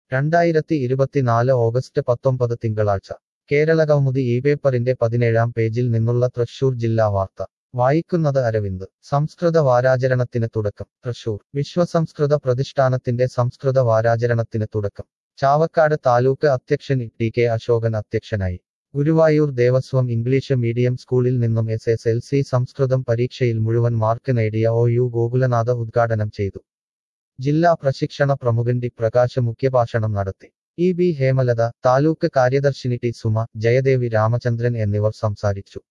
രണ്ടായിരത്തി ഇരുപത്തിനാല് ഓഗസ്റ്റ് പത്തൊമ്പത് തിങ്കളാഴ്ച കേരളകൗമുദി ഈ പേപ്പറിന്റെ പതിനേഴാം പേജിൽ നിന്നുള്ള തൃശൂർ ജില്ലാ വാർത്ത വായിക്കുന്നത് അരവിന്ദ് സംസ്കൃത വാരാചരണത്തിന് തുടക്കം തൃശൂർ വിശ്വസംസ്കൃത പ്രതിഷ്ഠാനത്തിന്റെ സംസ്കൃത വാരാചരണത്തിന് തുടക്കം ചാവക്കാട് താലൂക്ക് അധ്യക്ഷൻ ടി കെ അശോകൻ അധ്യക്ഷനായി ഗുരുവായൂർ ദേവസ്വം ഇംഗ്ലീഷ് മീഡിയം സ്കൂളിൽ നിന്നും S S L C Sanskrit പരീക്ഷയിൽ മുഴുവൻ മാർക്ക് നേടിയ ഒ യു ഗോകുലനാഥ ഉദ്ഘാടനം ചെയ്തു ജില്ലാ പ്രശിക്ഷണ പ്രമുഖൻ ഡി പ്രകാശ് മുഖ്യഭാഷണം നടത്തി ഇ ബി ഹേമലത താലൂക്ക് കാര്യദർശിനി ടി സുമ ജയദേവി രാമചന്ദ്രൻ എന്നിവർ സംസാരിച്ചു